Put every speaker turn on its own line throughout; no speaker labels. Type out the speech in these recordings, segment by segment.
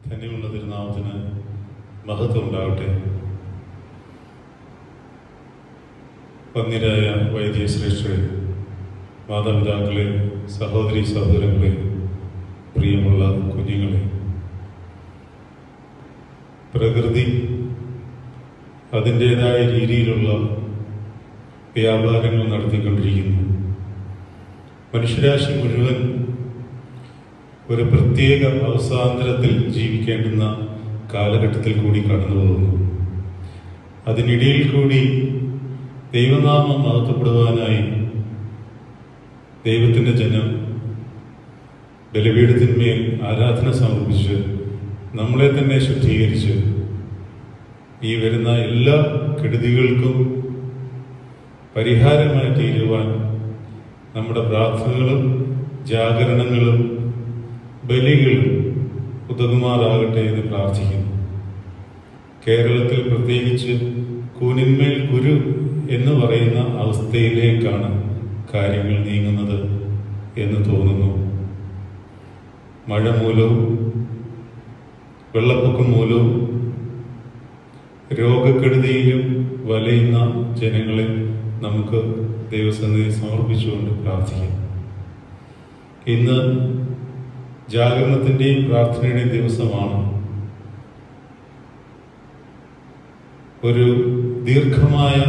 ധന്യമുള്ള തിരുനാമത്തിന് മഹത്വം ഉണ്ടാവട്ടെ പന്നിരായ വൈദ്യശ്രേഷ്ഠരെ മാതാപിതാക്കളെ സഹോദരി സഹോദരങ്ങളെ പ്രിയമുള്ള കുഞ്ഞുങ്ങളെ പ്രകൃതി അതിൻ്റെതായ രീതിയിലുള്ള വ്യാപാരങ്ങൾ നടത്തിക്കൊണ്ടിരിക്കുന്നു മനുഷ്യരാശി മുഴുവൻ ഒരു പ്രത്യേക അവസാന്തരത്തിൽ ജീവിക്കേണ്ടുന്ന കാലഘട്ടത്തിൽ കൂടി കടന്നു പോകുന്നു അതിനിടയിൽ കൂടി ദൈവനാമം മഹത്വപ്പെടുവാനായി ദൈവത്തിൻ്റെ ജനം ബലപീഠത്തിന്മേൽ ആരാധന സമർപ്പിച്ച് നമ്മളെ തന്നെ ശുദ്ധീകരിച്ച് ഈ വരുന്ന എല്ലാ കെടുതികൾക്കും പരിഹാരമായി തീരുവാൻ നമ്മുടെ പ്രാർത്ഥനകളും ജാഗരണങ്ങളും ബലികളും ഉതകുമാറാകട്ടെ എന്ന് പ്രാർത്ഥിക്കുന്നു കേരളത്തിൽ പ്രത്യേകിച്ച് കൂനിന്മേൽ കുരു എന്ന് പറയുന്ന അവസ്ഥയിലേക്കാണ് കാര്യങ്ങൾ നീങ്ങുന്നത് എന്ന് തോന്നുന്നു മഴ മൂലവും വെള്ളപ്പൊക്കം മൂലവും രോഗക്കെടുതിയിലും വലയുന്ന ജനങ്ങളെ നമുക്ക് ദൈവസന്നിധി സമർപ്പിച്ചുകൊണ്ട് പ്രാർത്ഥിക്കാം ഇന്ന് ജാഗരണത്തിൻ്റെയും പ്രാർത്ഥനയുടെയും ദിവസമാണ് ഒരു ദീർഘമായ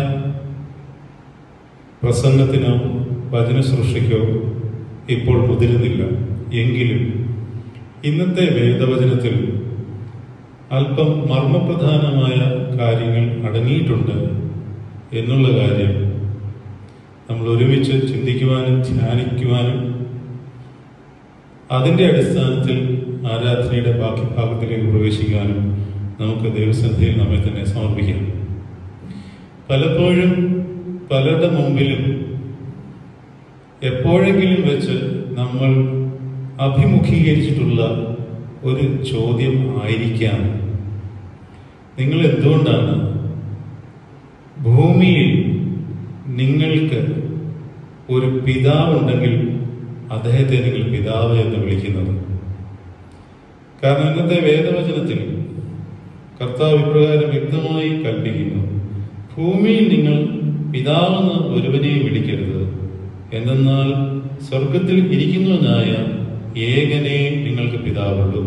പ്രസംഗത്തിനോ വചനസൃഷ്ടിക്കോ ഇപ്പോൾ മുതിരുന്നില്ല എങ്കിലും ഇന്നത്തെ വേദവചനത്തിൽ അല്പം മർമ്മപ്രധാനമായ കാര്യങ്ങൾ അടങ്ങിയിട്ടുണ്ട് എന്നുള്ള കാര്യം നമ്മൾ ഒരുമിച്ച് ചിന്തിക്കുവാനും ധ്യാനിക്കുവാനും അതിൻ്റെ അടിസ്ഥാനത്തിൽ ആരാധനയുടെ ബാക്കി ഭാഗത്തിലേക്ക് പ്രവേശിക്കാനും നമുക്ക് ദൈവസന്നിധിയിൽ നമ്മെ തന്നെ സമർപ്പിക്കാം പലപ്പോഴും പലരുടെ മുമ്പിലും എപ്പോഴെങ്കിലും വെച്ച് നമ്മൾ അഭിമുഖീകരിച്ചിട്ടുള്ള ഒരു ചോദ്യം ആയിരിക്കാം നിങ്ങൾ എന്തുകൊണ്ടാണ് ഭൂമിയിൽ നിങ്ങൾക്ക് ഒരു പിതാവുണ്ടെങ്കിൽ അദ്ദേഹത്തെ നിങ്ങൾ പിതാവ് എന്ന് വിളിക്കുന്നത് കാരണം ഇന്നത്തെ വേദവചനത്തിൽ കർത്താവ് ഇപ്രകാരം വ്യക്തമായി കൽപ്പിക്കുന്നു ഭൂമിയിൽ നിങ്ങൾ പിതാവെന്ന് ഒരുവനെയും വിളിക്കരുത് എന്തെന്നാൽ സ്വർഗത്തിൽ ഇരിക്കുന്നവനായ ഏകനെ നിങ്ങൾക്ക് പിതാവുള്ളൂ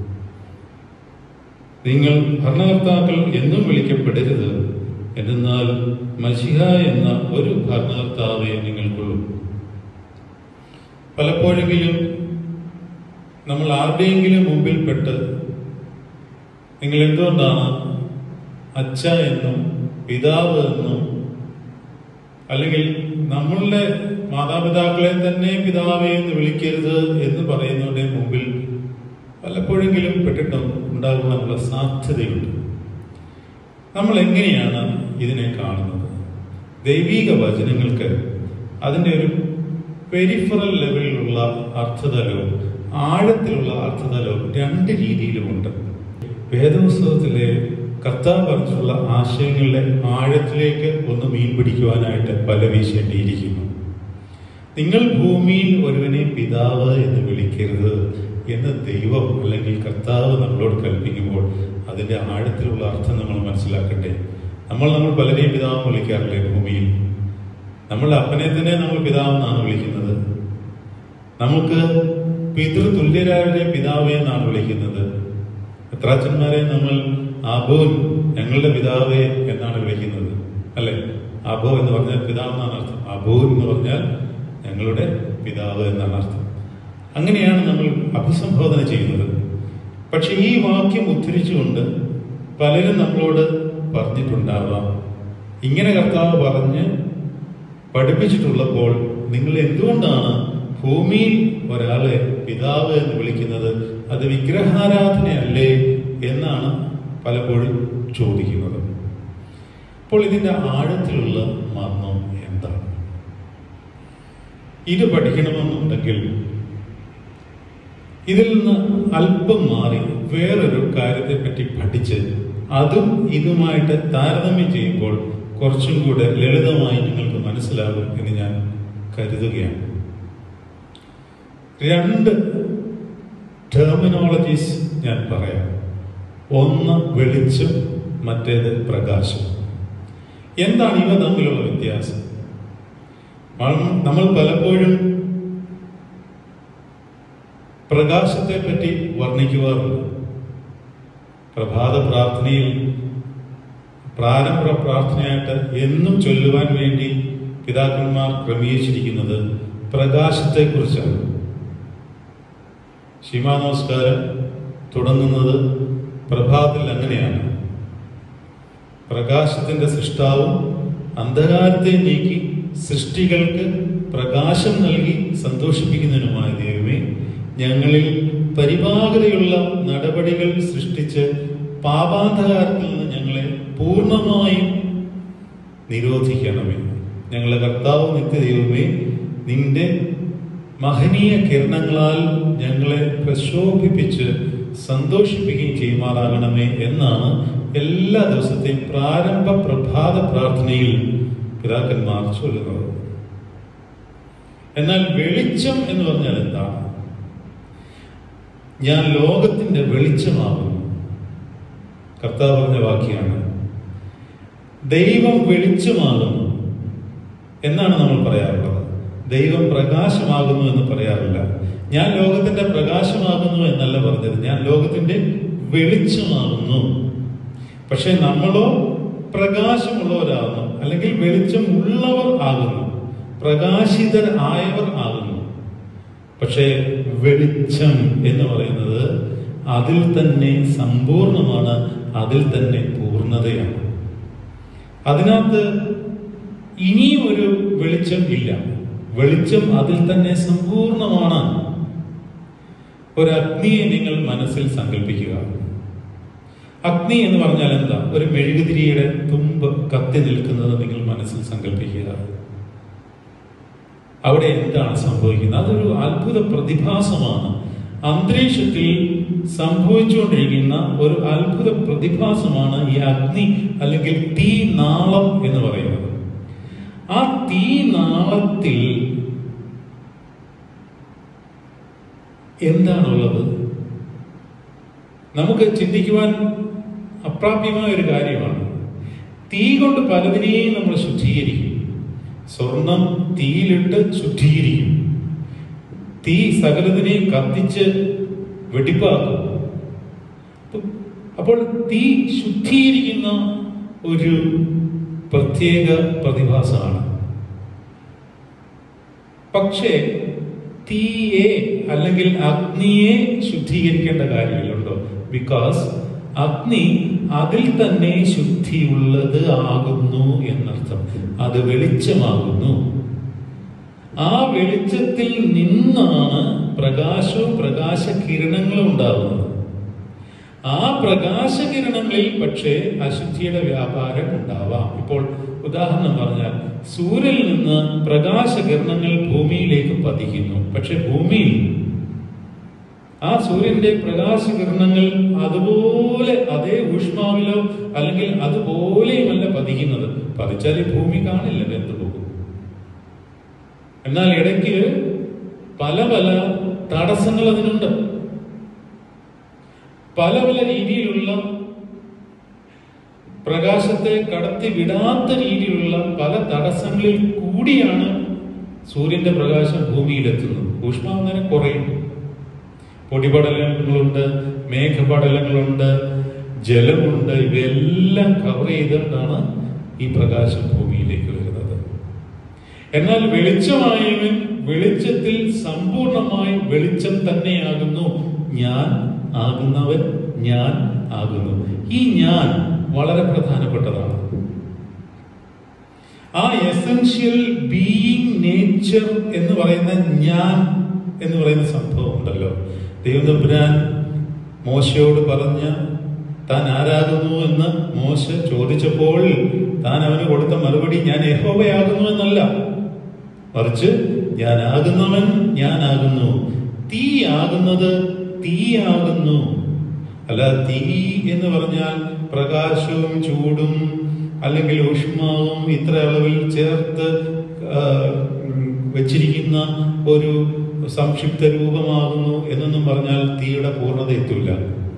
നിങ്ങൾ ഭരണകർത്താക്കൾ എന്നും വിളിക്കപ്പെടരുത് എന്തെന്നാൽ മഷിഹ എന്ന ഒരു ഭരണകർത്താവെ നിങ്ങൾക്കുള്ളൂ പലപ്പോഴെങ്കിലും നമ്മൾ ആരുടെയെങ്കിലും മുമ്പിൽപ്പെട്ട് നിങ്ങൾ എന്തുകൊണ്ടാണ് അച്ഛ എന്നും പിതാവ് എന്നും അല്ലെങ്കിൽ നമ്മളുടെ മാതാപിതാക്കളെ തന്നെ പിതാവേ എന്ന് വിളിക്കരുത് എന്ന് പറയുന്നവരുടെ മുമ്പിൽ പലപ്പോഴെങ്കിലും പെട്ടിട്ടും ഉണ്ടാകുവാനുള്ള സാധ്യതയുണ്ട് നമ്മൾ എങ്ങനെയാണ് ഇതിനെ കാണുന്നത് ദൈവീക വചനങ്ങൾക്ക് അതിൻ്റെ ഒരു പെരിഫറൽ ലെവലിലുള്ള അർത്ഥതലവും ആഴത്തിലുള്ള അർത്ഥതലവും രണ്ട് രീതിയിലുമുണ്ട് വേദപുസ്തകത്തിലെ കർത്താവ് പറഞ്ഞിട്ടുള്ള ആശയങ്ങളുടെ ആഴത്തിലേക്ക് ഒന്ന് മീൻ പിടിക്കുവാനായിട്ട് പല വീശേണ്ടിയിരിക്കുന്നു നിങ്ങൾ ഭൂമിയിൽ ഒരുവനെ പിതാവ് എന്ന് വിളിക്കരുത് എന്ന് ദൈവം അല്ലെങ്കിൽ കർത്താവ് നമ്മളോട് കൽപ്പിക്കുമ്പോൾ അതിൻ്റെ ആഴത്തിലുള്ള അർത്ഥം നമ്മൾ മനസ്സിലാക്കട്ടെ നമ്മൾ നമ്മൾ പലരെയും പിതാവ് വിളിക്കാറില്ലേ ഭൂമിയിൽ നമ്മളുടെ അപ്പനെ തന്നെ നമ്മൾ പിതാവെന്നാണ് വിളിക്കുന്നത് നമുക്ക് പിതൃതുല്യരായവരെ പിതാവേ എന്നാണ് വിളിക്കുന്നത് എത്രാച്ചന്മാരെ നമ്മൾ അബോൻ ഞങ്ങളുടെ പിതാവേ എന്നാണ് വിളിക്കുന്നത് അല്ലെ അബോ എന്ന് പറഞ്ഞാൽ പിതാവ് എന്നാണ് അർത്ഥം അബോൻ എന്ന് പറഞ്ഞാൽ ഞങ്ങളുടെ പിതാവ് എന്നാണ് അർത്ഥം അങ്ങനെയാണ് നമ്മൾ അഭിസംബോധന ചെയ്യുന്നത് പക്ഷെ ഈ വാക്യം ഉദ്ധരിച്ചുകൊണ്ട് പലരും നമ്മളോട് പറഞ്ഞിട്ടുണ്ടാവാം ഇങ്ങനെ കർത്താവ് പറഞ്ഞ് പഠിപ്പിച്ചിട്ടുള്ളപ്പോൾ നിങ്ങൾ എന്തുകൊണ്ടാണ് ഭൂമിയിൽ ഒരാളെ പിതാവ് എന്ന് വിളിക്കുന്നത് അത് വിഗ്രഹാരാധനയല്ലേ എന്നാണ് പലപ്പോഴും ചോദിക്കുന്നത് അപ്പോൾ ഇതിൻ്റെ ആഴത്തിലുള്ള മർമ്മം എന്താണ് ഇത് പഠിക്കണമെന്നുണ്ടെങ്കിൽ ഇതിൽ നിന്ന് അല്പം മാറി വേറൊരു കാര്യത്തെപ്പറ്റി പഠിച്ച് അതും ഇതുമായിട്ട് താരതമ്യം ചെയ്യുമ്പോൾ കുറച്ചും കൂടെ ലളിതമായി നിങ്ങൾക്ക് മനസ്സിലാകും എന്ന് ഞാൻ കരുതുകയാണ് രണ്ട് ടെർമിനോളജീസ് ഞാൻ പറയാം ഒന്ന് വെളിച്ചം മറ്റേത് പ്രകാശം എന്താണ് ഇവ തമ്മിലുള്ള വ്യത്യാസം നമ്മൾ- നമ്മൾ പലപ്പോഴും പ്രകാശത്തെ പറ്റി വർണ്ണിക്കുവാറുണ്ട് പ്രഭാത പ്രാർത്ഥനയിൽ പ്രാരംഭ പ്രാർത്ഥനയായിട്ട് എന്നും ചൊല്ലുവാൻ വേണ്ടി പിതാക്കന്മാർ ക്രമീകരിച്ചിരിക്കുന്നത് പ്രകാശത്തെക്കുറിച്ചാണ് ശിമാ നമസ്കാരം തുടങ്ങുന്നത് പ്രഭാതത്തിൽ അങ്ങനെയാണ് പ്രകാശത്തിന്റെ സൃഷ്ടാവും അന്ധകാരത്തെ നീക്കി സൃഷ്ടികൾക്ക് പ്രകാശം നൽകി സന്തോഷിപ്പിക്കുന്നതിനുമായ ദൈവമേ ഞങ്ങളിൽ പരിപാകതയുള്ള നടപടികൾ സൃഷ്ടിച്ച് പാപാന്ധകാരത്തിൽ നിന്ന് ഞങ്ങളെ പൂർണ്ണമായും നിരോധിക്കണമേ ഞങ്ങളുടെ കർത്താവ് നിത്യദൈവമേ നിന്റെ മഹനീയ കിരണങ്ങളാൽ ഞങ്ങളെ പ്രശോഭിപ്പിച്ച് സന്തോഷിപ്പിക്കുകയും ചെയ്യുമാറാകണമേ എന്നാണ് എല്ലാ ദിവസത്തെയും പ്രാരംഭ പ്രഭാത പ്രാർത്ഥനയിൽ പിതാക്കന്മാർ ചൊല്ലുന്നത് എന്നാൽ വെളിച്ചം എന്ന് പറഞ്ഞാൽ എന്താണ് ഞാൻ ലോകത്തിന്റെ വെളിച്ചമാകുന്നു കർത്താവ് പറഞ്ഞ വാക്യാണ് ദൈവം വെളിച്ചമാകുന്നു എന്നാണ് നമ്മൾ പറയാറുള്ളത് ദൈവം പ്രകാശമാകുന്നു എന്ന് പറയാറില്ല ഞാൻ ലോകത്തിന്റെ പ്രകാശമാകുന്നു എന്നല്ല പറഞ്ഞത് ഞാൻ ലോകത്തിന്റെ വെളിച്ചമാകുന്നു പക്ഷെ നമ്മളോ പ്രകാശമുള്ളവരാകുന്നു അല്ലെങ്കിൽ വെളിച്ചം ഉള്ളവർ ആകുന്നു പ്രകാശിതർ ആയവർ ആകുന്നു പക്ഷേ വെളിച്ചം എന്ന് പറയുന്നത് അതിൽ തന്നെ സമ്പൂർണമാണ് അതിൽ തന്നെ പൂർണ്ണതയാണ് അതിനകത്ത് ഇനിയും ഒരു വെളിച്ചം ഇല്ല വെളിച്ചം അതിൽ തന്നെ സമ്പൂർണമാണ് ഒരു അഗ്നിയെ നിങ്ങൾ മനസ്സിൽ സങ്കല്പിക്കുക അഗ്നി എന്ന് പറഞ്ഞാൽ എന്താ ഒരു മെഴുകുതിരിയുടെ തുമ്പ് കത്തി നിൽക്കുന്നത് നിങ്ങൾ മനസ്സിൽ സങ്കല്പിക്കുക അവിടെ എന്താണ് സംഭവിക്കുന്നത് അതൊരു അത്ഭുത പ്രതിഭാസമാണ് അന്തരീക്ഷത്തിൽ സംഭവിച്ചുകൊണ്ടിരിക്കുന്ന ഒരു അത്ഭുത പ്രതിഭാസമാണ് ഈ അഗ്നി അല്ലെങ്കിൽ തീ നാളം എന്ന് പറയുന്നത് ആ തീ നാളത്തിൽ എന്താണുള്ളത് നമുക്ക് ചിന്തിക്കുവാൻ അപ്രാപ്യമായ ഒരു കാര്യമാണ് തീ കൊണ്ട് പലതിനെയും നമ്മൾ ശുദ്ധീകരിക്കും സ്വർണം തീയിലിട്ട് ശുദ്ധീകരിക്കും തീ സകലതിനെയും കത്തിച്ച് വെടിപ്പാക്കും അപ്പൊ- അപ്പോൾ തീ ശുദ്ധീകരിക്കുന്ന ഒരു പ്രത്യേക പ്രതിഭാസമാണ് പക്ഷേ തീയെ അല്ലെങ്കിൽ അഗ്നിയെ ശുദ്ധീകരിക്കേണ്ട കാര്യമില്ലുണ്ടോ ബിക്കോസ് അഗ്നി അതിൽ തന്നെ ശുദ്ധിയുള്ളത് ആകുന്നു എന്നർത്ഥം അത് വെളിച്ചമാകുന്നു ആ വെളിച്ചത്തിൽ നിന്നാണ് പ്രകാശവും പ്രകാശ കിരണങ്ങളും ഉണ്ടാകുന്നത് ആ പ്രകാശകിരണങ്ങളിൽ പക്ഷേ അശുദ്ധിയുടെ വ്യാപാരം ഉണ്ടാവാം ഇപ്പോൾ ഉദാഹരണം പറഞ്ഞാൽ സൂര്യനിൽ നിന്ന് പ്രകാശകിരണങ്ങൾ ഭൂമിയിലേക്ക് പതിക്കുന്നു പക്ഷെ ഭൂമിയിൽ ആ സൂര്യന്റെ പ്രകാശകിരണങ്ങൾ അതുപോലെ അതേ ഊഷ്മാവിലോ അല്ലെങ്കിൽ അതുപോലെയുമല്ല പതിക്കുന്നത് പതിച്ചാൽ ഈ ഭൂമി കാണില്ല വെന്തു പോകും എന്നാൽ ഇടയ്ക്ക് പല പല തടസ്സങ്ങൾ അതിനുണ്ട് പല പല രീതിയിലുള്ള പ്രകാശത്തെ കടത്തി വിടാത്ത രീതിയിലുള്ള പല തടസ്സങ്ങളിൽ കൂടിയാണ് സൂര്യന്റെ പ്രകാശം ഭൂമിയിലെത്തുന്നത് ഊഷ്മാവ് നേരം കുറയും പൊടിപടലങ്ങളുണ്ട് മേഘപടലങ്ങളുണ്ട് ജലമുണ്ട് ഇവയെല്ലാം കവർ ചെയ്തിട്ടാണ് ഈ പ്രകാശം ഭൂമിയിലേക്ക് വരുന്നത് എന്നാൽ വെളിച്ചമായവൻ വെളിച്ചത്തിൽ സമ്പൂർണമായി വെളിച്ചം തന്നെയാകുന്നു ഞാൻ ആകുന്നവൻ ഞാൻ ആകുന്നു ഈ ഞാൻ വളരെ പ്രധാനപ്പെട്ടതാണ് ആ എസൻഷ്യൽ ബീയിങ് നേച്ചർ എന്ന് പറയുന്ന ഞാൻ എന്ന് പറയുന്ന സംഭവം ഉണ്ടല്ലോ ദൈവതമ്പുരാൻ മോശയോട് പറഞ്ഞ താൻ ആരാകുന്നു എന്ന് മോശ ചോദിച്ചപ്പോൾ താൻ അവന് കൊടുത്ത മറുപടി ഞാൻ യഹോവയാകുന്നു എന്നല്ല മറിച്ച് ഞാനാകുന്നവൻ ഞാനാകുന്നു തീ ആകുന്നത് തീയാകുന്നു അല്ല തീ എന്ന് പറഞ്ഞാൽ പ്രകാശവും ചൂടും അല്ലെങ്കിൽ ഊഷ്മാവും ഇത്ര അളവിൽ ചേർത്ത് ആ, ഉം, വെച്ചിരിക്കുന്ന ഒരു സംക്ഷിപ്ത രൂപമാകുന്നു എന്നൊന്നും പറഞ്ഞാൽ തീയുടെ പൂർണ്ണത എത്തില്ല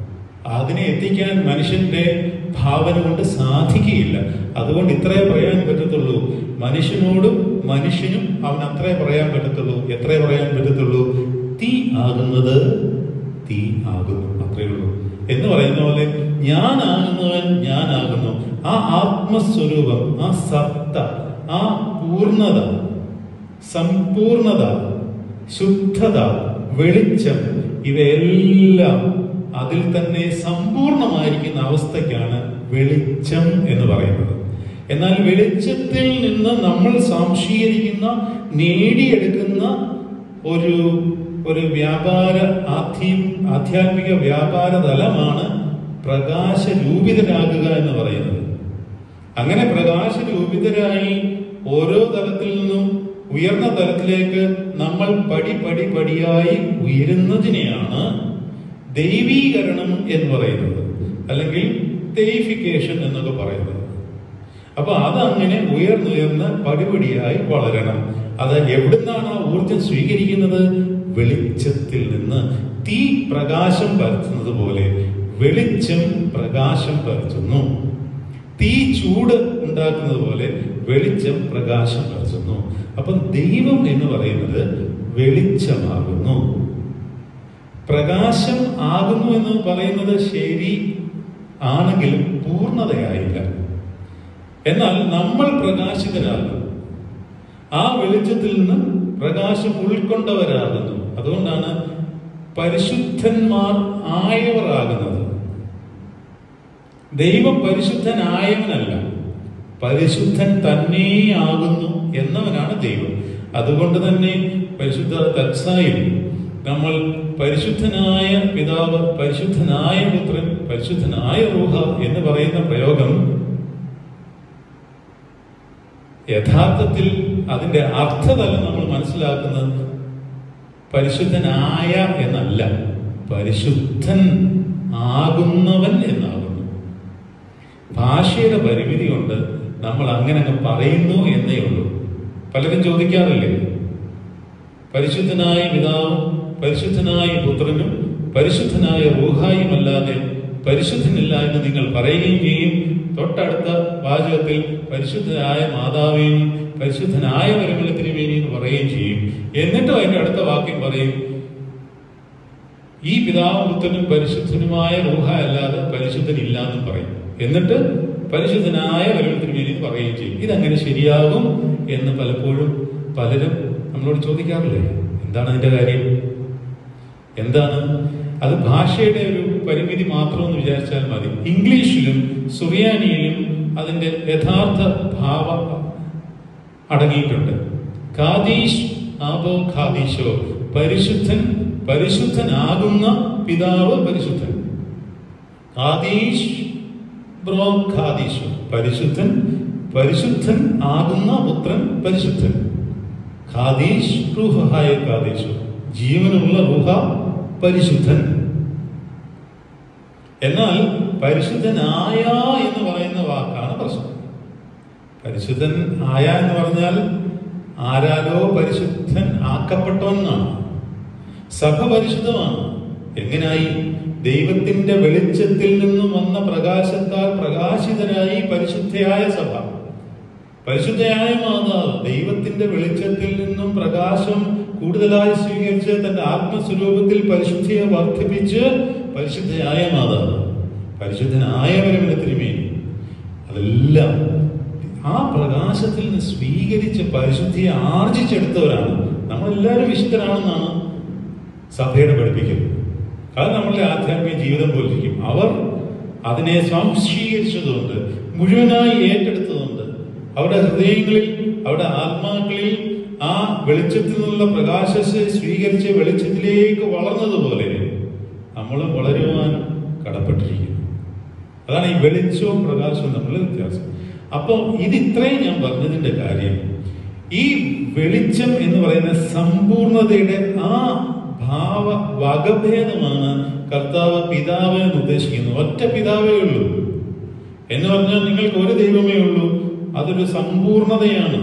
അതിനെ എത്തിക്കാൻ മനുഷ്യന്റെ ഭാവന കൊണ്ട് സാധിക്കുകയില്ല അതുകൊണ്ട് ഇത്രേ പറയാൻ പറ്റത്തുള്ളൂ മനുഷ്യനോടും മനുഷ്യനും അവൻ അത്രേ പറയാൻ പറ്റത്തുള്ളൂ എത്രേ പറയാൻ പറ്റത്തുള്ളൂ തീ ആകുന്നത് തീ ആകുന്നു അത്രേ ഉള്ളൂ എന്ന് പറയുന്ന പോലെ ഞാനാകുന്നവൻ ഞാനാകുന്നു ആ ആത്മസ്വരൂപം ആ സത്ത ആ പൂർണ്ണത സമ്പൂർണത ശുദ്ധത വെളിച്ചം ഇവയെല്ലാം അതിൽ തന്നെ സമ്പൂർണമായിരിക്കുന്ന അവസ്ഥയ്ക്കാണ് വെളിച്ചം എന്ന് പറയുന്നത് എന്നാൽ വെളിച്ചത്തിൽ നിന്ന് നമ്മൾ സംശീകരിക്കുന്ന നേടിയെടുക്കുന്ന ഒരു ഒരു വ്യാപാര ആധ്യ ആധ്യാത്മിക വ്യാപാര തലമാണ് പ്രകാശ രൂപിതരാകുക എന്ന് പറയുന്നത് അങ്ങനെ പ്രകാശ രൂപിതരായി ഓരോ തലത്തിൽ നിന്നും ഉയർന്ന തലത്തിലേക്ക് നമ്മൾ പടി പടി പടിയായി ഉയരുന്നതിനെയാണ് ദൈവീകരണം എന്ന് പറയുന്നത് അല്ലെങ്കിൽ ദൈഫിക്കേഷൻ എന്നൊക്കെ പറയുന്നത് അപ്പൊ അതങ്ങനെ ഉയർന്നുയർന്ന് പടിപടിയായി വളരണം അത് എവിടുന്നാണ് ആ ഊർജം സ്വീകരിക്കുന്നത് വെളിച്ചത്തിൽ നിന്ന് തീ പ്രകാശം പരത്തുന്നത് പോലെ വെളിച്ചം പ്രകാശം പരത്തുന്നു തീ ചൂട് ഉണ്ടാക്കുന്നത് പോലെ വെളിച്ചം പ്രകാശം പരത്തുന്നു അപ്പം ദൈവം എന്ന് പറയുന്നത് വെളിച്ചമാകുന്നു പ്രകാശം ആകുന്നു എന്ന് പറയുന്നത് ശരി ആണെങ്കിലും പൂർണ്ണതയായില്ല എന്നാൽ നമ്മൾ പ്രകാശിതരാകുന്നു ആ വെളിച്ചത്തിൽ നിന്ന് പ്രകാശം ഉൾക്കൊണ്ടവരാകുന്നു അതുകൊണ്ടാണ് പരിശുദ്ധന്മാർ ആയവരാകുന്നത് ദൈവം പരിശുദ്ധനായവനല്ല പരിശുദ്ധൻ തന്നെയാകുന്നു എന്നവനാണ് ദൈവം അതുകൊണ്ട് തന്നെ പരിശുദ്ധ തത്സായിൽ നമ്മൾ പരിശുദ്ധനായ പിതാവ് പരിശുദ്ധനായ പുത്രൻ പരിശുദ്ധനായ റൂഹ എന്ന് പറയുന്ന പ്രയോഗം യഥാർത്ഥത്തിൽ അതിന്റെ അർത്ഥതലം നമ്മൾ മനസ്സിലാക്കുന്നത് പരിശുദ്ധനായ എന്നല്ല പരിശുദ്ധൻ ആകുന്നവൻ എന്നാകുന്നു ഭാഷയുടെ പരിമിതി കൊണ്ട് നമ്മൾ അങ്ങനെ അങ്ങ് പറയുന്നു എന്നേ ഉള്ളൂ പലരും ചോദിക്കാറില്ലേ പരിശുദ്ധനായ പിതാവും പരിശുദ്ധനായ പുത്രനും പരിശുദ്ധനായ റൂഹായും അല്ലാതെ പരിശുദ്ധനില്ല എന്ന് നിങ്ങൾ പറയുകയും ചെയ്യും തൊട്ടടുത്ത വാചകത്തിൽ പരിശുദ്ധനായ മാതാവിനും പരിശുദ്ധനായ പരമല തിരുമേനി എന്ന് പറയുകയും ചെയ്യും എന്നിട്ടും അതിന്റെ അടുത്ത വാക്യം പറയും ഈ പിതാവും പുത്രനും പരിശുദ്ധനുമായ റൂഹ അല്ലാതെ പരിശുദ്ധനില്ല എന്നും പറയും എന്നിട്ട് പരിശുദ്ധനായ പരമല തിരുമേനി എന്ന് പറയുകയും ചെയ്യും ഇതങ്ങനെ ശരിയാകും എന്ന് പലപ്പോഴും പലരും നമ്മളോട് ചോദിക്കാറില്ലേ എന്താണ് അതിന്റെ കാര്യം എന്താണ് അത് ഭാഷയുടെ ഒരു പരിമിതി മാത്രമെന്ന് വിചാരിച്ചാൽ മതി ഇംഗ്ലീഷിലും സുറിയാനിയിലും അതിന്റെ യഥാർത്ഥ ഭാവം അടങ്ങിയിട്ടുണ്ട് ഖാദീഷ് ആബോ ഖാദീഷോ പരിശുദ്ധൻ പരിശുദ്ധനാകുന്ന പിതാവ് പരിശുദ്ധൻ ഖാദീഷ് ബ്രോ ഖാദീഷോ പരിശുദ്ധൻ പരിശുദ്ധൻ ആകുന്ന പുത്രൻ പരിശുദ്ധൻ ഖാദീഷ് റൂഹായ ഖാദീഷു ജീവനുള്ള റൂഹ പരിശുദ്ധൻ എന്നാൽ പരിശുദ്ധനായ എന്ന് പറയുന്ന വാക്കാണ് പ്രശ്നം പരിശുദ്ധൻ ആയ എന്ന് പറഞ്ഞാൽ ആരാലോ പരിശുദ്ധൻ ആക്കപ്പെട്ടവനാണ് സഭ പരിശുദ്ധമാണ് എങ്ങനായി ദൈവത്തിന്റെ വെളിച്ചത്തിൽ നിന്നും വന്ന പ്രകാശത്താൽ പ്രകാശിതരായി പരിശുദ്ധയായ സഭ പരിശുദ്ധയായ മാതാവ് ദൈവത്തിന്റെ വെളിച്ചത്തിൽ നിന്നും പ്രകാശം കൂടുതലായി സ്വീകരിച്ച് തന്റെ ആത്മസ്വരൂപത്തിൽ പരിശുദ്ധിയെ വർദ്ധിപ്പിച്ച് പരിശുദ്ധയായ മാതാവ് പരിശുദ്ധനായ പരമത്തിനുമേനി അതെല്ലാം ആ പ്രകാശത്തിൽ നിന്ന് സ്വീകരിച്ച് പരിശുദ്ധിയെ ആർജിച്ചെടുത്തവരാണ് നമ്മളെല്ലാവരും വിശുദ്ധരാണെന്നാണ് സഭയുടെ പഠിപ്പിക്കൽ അത് നമ്മളുടെ ആധ്യാത്മിക ജീവിതം പോലിരിക്കും അവർ അതിനെ സ്വാംശീകരിച്ചതുകൊണ്ട് മുഴുവനായി ഏറ്റെടുത്തതുകൊണ്ട് അവരുടെ ഹൃദയങ്ങളിൽ അവരുടെ ആത്മാക്കളിൽ ആ വെളിച്ചത്തിൽ നിന്നുള്ള പ്രകാശത്തെ സ്വീകരിച്ച് വെളിച്ചത്തിലേക്ക് വളർന്നതുപോലെ നമ്മളും വളരുവാൻ കടപ്പെട്ടിരിക്കുന്നു അതാണ് ഈ വെളിച്ചവും പ്രകാശവും തമ്മിലുള്ള വ്യത്യാസം അപ്പോൾ ഇത് ഇത്രയും ഞാൻ പറഞ്ഞതിന്റെ കാര്യം ഈ വെളിച്ചം എന്ന് പറയുന്ന സമ്പൂർണതയുടെ ആ ഭാവ വകഭേദമാണ് കർത്താവ് പിതാവ് എന്ന് ഉദ്ദേശിക്കുന്നത് ഒറ്റ പിതാവേ ഉള്ളൂ എന്ന് പറഞ്ഞാൽ നിങ്ങൾക്ക് ഒരു ദൈവമേ ഉള്ളൂ അതൊരു സമ്പൂർണതയാണ്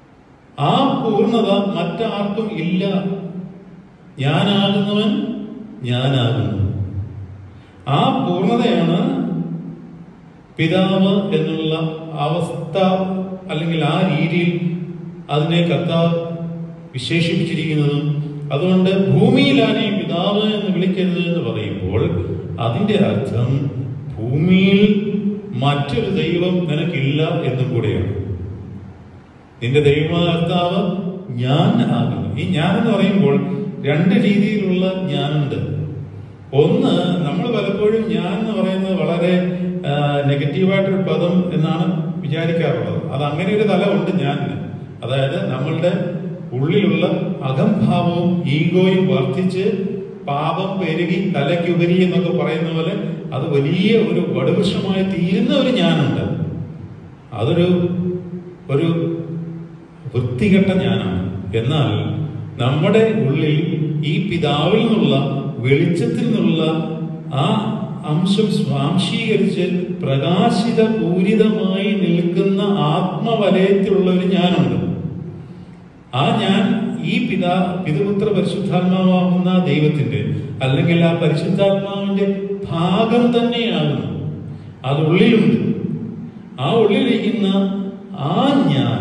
ആ പൂർണ്ണത മറ്റാർക്കും ഇല്ല ഞാനാകുന്നവൻ ഞാനാകുന്നു ആ പൂർണ്ണതയാണ് പിതാവ് എന്നുള്ള അവസ്ഥ അല്ലെങ്കിൽ ആ രീതിയിൽ അതിനെ കർത്താവ് വിശേഷിപ്പിച്ചിരിക്കുന്നതും അതുകൊണ്ട് ഭൂമിയിൽ ആരെയും പിതാവ് എന്ന് വിളിക്കരുത് എന്ന് പറയുമ്പോൾ അതിന്റെ അർത്ഥം ഭൂമിയിൽ മറ്റൊരു ദൈവം നിനക്കില്ല എന്നും കൂടെയാണ് നിന്റെ ദൈവമായ കർത്താവ് ഞാൻ ആകുന്നു ഈ ഞാൻ എന്ന് പറയുമ്പോൾ രണ്ട് രീതിയിലുള്ള ഞാനുണ്ട് ഒന്ന് നമ്മൾ പലപ്പോഴും ഞാൻ എന്ന് പറയുന്നത് വളരെ ആ, നെഗറ്റീവായിട്ടൊരു പദം എന്നാണ് വിചാരിക്കാറുള്ളത് അത് അങ്ങനെ ഒരു തലമുണ്ട് ഞാൻ അതായത് നമ്മളുടെ ഉള്ളിലുള്ള അകംഭാവവും ഈഗോയും വർദ്ധിച്ച് പാപം പെരുകി തലയ്ക്കുപരി എന്നൊക്കെ പറയുന്ന പോലെ അത് വലിയ ഒരു വടുവൃക്ഷമായി തീരുന്ന ഒരു ഞാനുണ്ട് അതൊരു ഒരു വൃത്തികെട്ട ഞാനാണ് എന്നാൽ നമ്മുടെ ഉള്ളിൽ ഈ പിതാവിൽ നിന്നുള്ള വെളിച്ചത്തിൽ നിന്നുള്ള ആ അംശം സ്വാംശീകരിച്ച് പ്രകാശിത പൂരിതമായി നിൽക്കുന്ന ആത്മവലയത്തിലുള്ള ഒരു ഞാനുണ്ട് ആ ഞാൻ ഈ പിതാ പിതൃപുത്ര പരിശുദ്ധാത്മാവാകുന്ന ദൈവത്തിന്റെ അല്ലെങ്കിൽ ആ പരിശുദ്ധാത്മാവിന്റെ ഭാഗം തന്നെയാകുന്നു അത് ഉള്ളിലുണ്ട് ആ ഉള്ളിലിരിക്കുന്ന ആ ഞാൻ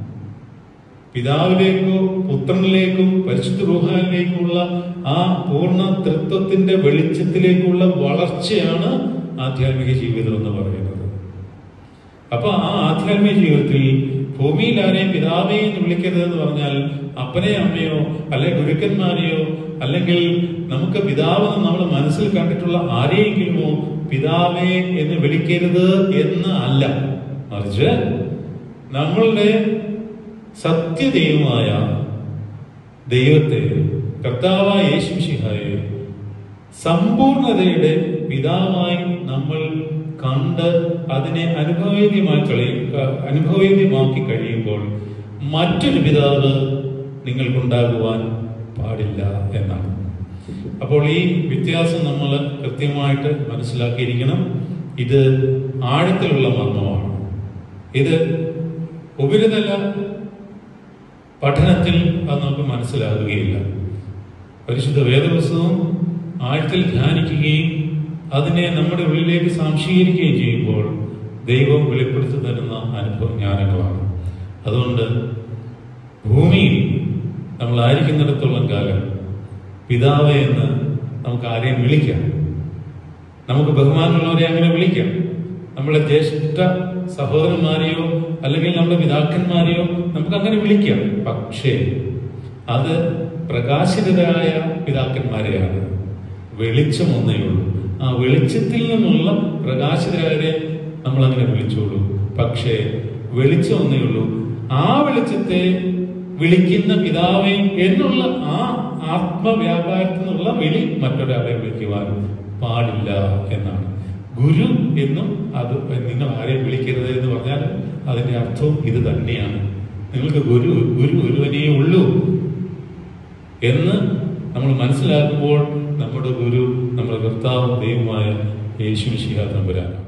പിതാവിലേക്കോ പുത്രനിലേക്കോ പരിശുദ്ധ റൂഹാനിലേക്കുള്ള ആ പൂർണ്ണ തൃത്വത്തിന്റെ വെളിച്ചത്തിലേക്കുള്ള വളർച്ചയാണ് ആധ്യാത്മിക ജീവിതം എന്ന് പറയുന്നത് അപ്പൊ ആ ആധ്യാത്മിക ജീവിതത്തിൽ ഭൂമിയിൽ ആരെയും പിതാവേ എന്ന് വിളിക്കരുത് എന്ന് പറഞ്ഞാൽ അപ്പനെ അമ്മയോ അല്ലെ ഗുരുക്കന്മാരെയോ അല്ലെങ്കിൽ നമുക്ക് പിതാവ് എന്ന് നമ്മൾ മനസ്സിൽ കണ്ടിട്ടുള്ള ആരെയെങ്കിലുമോ പിതാവേ എന്ന് വിളിക്കരുത് എന്ന് അല്ല മറിച്ച് നമ്മളുടെ സത്യദൈവമായ ദൈവത്തെ കർത്താവായ യേശുശിഹായെ സമ്പൂർണതയുടെ പിതാവായി നമ്മൾ കണ്ട് അതിനെ അനുഭവേദ്യമായി കഴിയും അനുഭവേദ്യമാക്കി കഴിയുമ്പോൾ മറ്റൊരു പിതാവ് നിങ്ങൾക്കുണ്ടാകുവാൻ പാടില്ല എന്നാണ് അപ്പോൾ ഈ വ്യത്യാസം നമ്മൾ കൃത്യമായിട്ട് മനസ്സിലാക്കിയിരിക്കണം ഇത് ആഴത്തിലുള്ള മർമ്മമാണ് ഇത് ഉപരിതല പഠനത്തിൽ അത് നമുക്ക് മനസ്സിലാകുകയില്ല പരിശുദ്ധ വേദപുസ്തകം ആഴത്തിൽ ധ്യാനിക്കുകയും അതിനെ നമ്മുടെ ഉള്ളിലേക്ക് സാംശീകരിക്കുകയും ചെയ്യുമ്പോൾ ദൈവം വെളിപ്പെടുത്തി തരുന്ന അനുഭവ ജ്ഞാനങ്ങളാണ് അതുകൊണ്ട് ഭൂമിയിൽ നമ്മൾ ആയിരിക്കുന്നിടത്തോളം കാലം പിതാവ് എന്ന് നമുക്ക് ആരെയും വിളിക്കാം നമുക്ക് ബഹുമാനമുള്ളവരെ അങ്ങനെ വിളിക്കാം നമ്മളെ ജ്യേഷ്ഠ സഹോദരന്മാരെയോ അല്ലെങ്കിൽ നമ്മുടെ പിതാക്കന്മാരെയോ നമുക്ക് അങ്ങനെ വിളിക്കാം പക്ഷേ അത് പ്രകാശിതരായ പിതാക്കന്മാരെയാണ് വെളിച്ചം ഒന്നേ ഉള്ളൂ ആ വെളിച്ചത്തിൽ നിന്നുള്ള പ്രകാശിതരായവരെ നമ്മൾ അങ്ങനെ വിളിച്ചോളൂ പക്ഷേ വെളിച്ചം ഒന്നേ ഉള്ളൂ ആ വെളിച്ചത്തെ വിളിക്കുന്ന പിതാവേ എന്നുള്ള ആ ആത്മവ്യാപാരത്തിൽ നിന്നുള്ള വിളി മറ്റൊരാളെ വിളിക്കുവാൻ പാടില്ല എന്നാണ് ഗുരു എന്നും അത് നിങ്ങൾ ആരെയും വിളിക്കരുത് എന്ന് പറഞ്ഞാൽ അതിന്റെ അർത്ഥവും ഇത് തന്നെയാണ് നിങ്ങൾക്ക് ഗുരു ഗുരു ഒരുവനേ ഉള്ളൂ എന്ന് നമ്മൾ മനസ്സിലാക്കുമ്പോൾ നമ്മുടെ ഗുരു നമ്മുടെ കർത്താവും ദൈവമായ യേശു ശിഹാ തമ്പുരാൻ